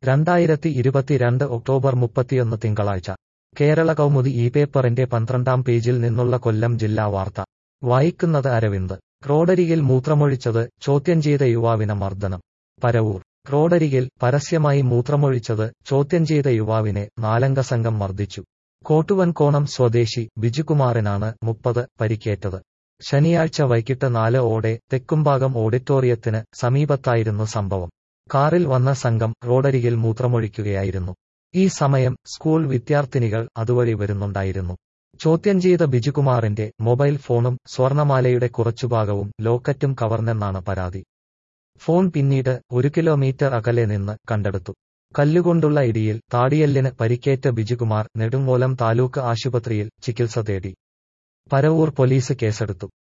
രണ്ടായിരത്തി ഇരുപത്തിരണ്ട് ഒക്ടോബർ മുപ്പത്തിയൊന്ന് തിങ്കളാഴ്ച കേരള കൗമുദി ഈ പേപ്പറിന്റെ പന്ത്രണ്ടാം പേജിൽ നിന്നുള്ള കൊല്ലം ജില്ലാ വാർത്ത വായിക്കുന്നത് അരവിന്ദ് റോഡരികിൽ മൂത്രമൊഴിച്ചത് ചോദ്യം ചെയ്ത യുവാവിന് മർദ്ദനം പരവൂർ റോഡരികിൽ പരസ്യമായി മൂത്രമൊഴിച്ചത് ചോദ്യം ചെയ്ത യുവാവിനെ നാലംഗ സംഘം മർദ്ദിച്ചു കോട്ടുവൻകോണം സ്വദേശി ബിജുകുമാറിനാണ് മുപ്പത് പരിക്കേറ്റത് ശനിയാഴ്ച വൈകിട്ട് നാല് ഓടെ തെക്കുംഭാഗം ഓഡിറ്റോറിയത്തിന് സമീപത്തായിരുന്നു സംഭവം കാറിൽ വന്ന സംഘം റോഡരികിൽ മൂത്രമൊഴിക്കുകയായിരുന്നു ഈ സമയം സ്കൂൾ വിദ്യാർത്ഥിനികൾ അതുവഴി വരുന്നുണ്ടായിരുന്നു ചോദ്യം ചെയ്ത ബിജുകുമാറിന്റെ മൊബൈൽ ഫോണും സ്വർണമാലയുടെ കുറച്ചുഭാഗവും ലോക്കറ്റും കവർന്നെന്നാണ് പരാതി ഫോൺ പിന്നീട് ഒരു കിലോമീറ്റർ അകലെ നിന്ന് കണ്ടെടുത്തു കല്ലുകൊണ്ടുള്ള ഇടിയിൽ താടിയല്ലിന് പരിക്കേറ്റ ബിജുകുമാർ നെടുങ്ങോലം താലൂക്ക് ആശുപത്രിയിൽ ചികിത്സ തേടി പരവൂർ പോലീസ് കേസെടുത്തു